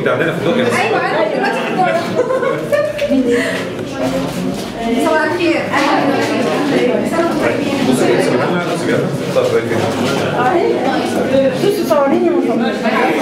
ده عندنا في الدنيا ايوه انا دلوقتي في الدورة صباح الخير بص كده سمعنا بص كده طب كده شوفوا صوريني من فضلك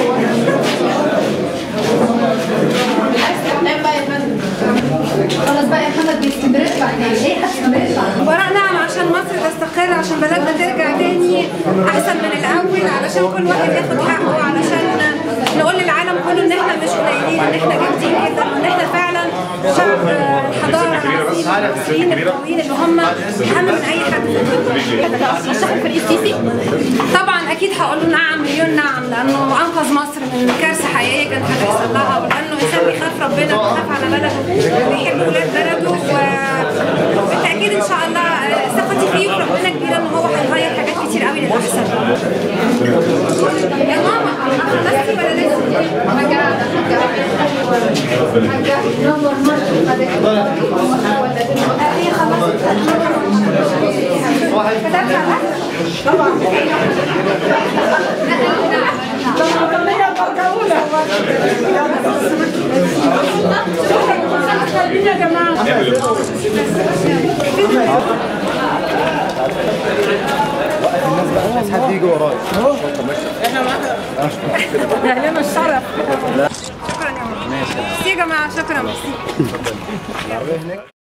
خلاص بقى يا محمد بيستمر بعدين ايه هتستمر وراء نعم عشان مصر تستقر عشان بلدنا ترجع تاني احسن من الاول علشان كل واحد ياخد حقه علشان نقول للعالم كله ان احنا مش قليلين ان احنا جامدين جدا وان احنا فعلا شعب الحضاره العظيم المصريين القويين اللي هم اهم من اي حد في الدنيا رشح الفريق السيسي طبعا اكيد هقول له نعم مليون نعم لانه انقذ مصر من كارثه حقيقيه كانت هتحصل لها ولانه انسان بيخاف ربنا بيخاف على بلده بيحب ولاد بلده وبالتاكيد ان شاء الله آه، ثقتي فيه وربنا كبيره ان هو هيغير حاجات كتير قوي للاحسن يا ماما خلصتي ولا لسه؟ حاجة حاجة نور مصر ولا هي خلصت كتبتها يا جماعه الناس حد يجي ورايا اعلام الشرف شكرا يا ماما ميرسي يا جماعه شكرا ميرسي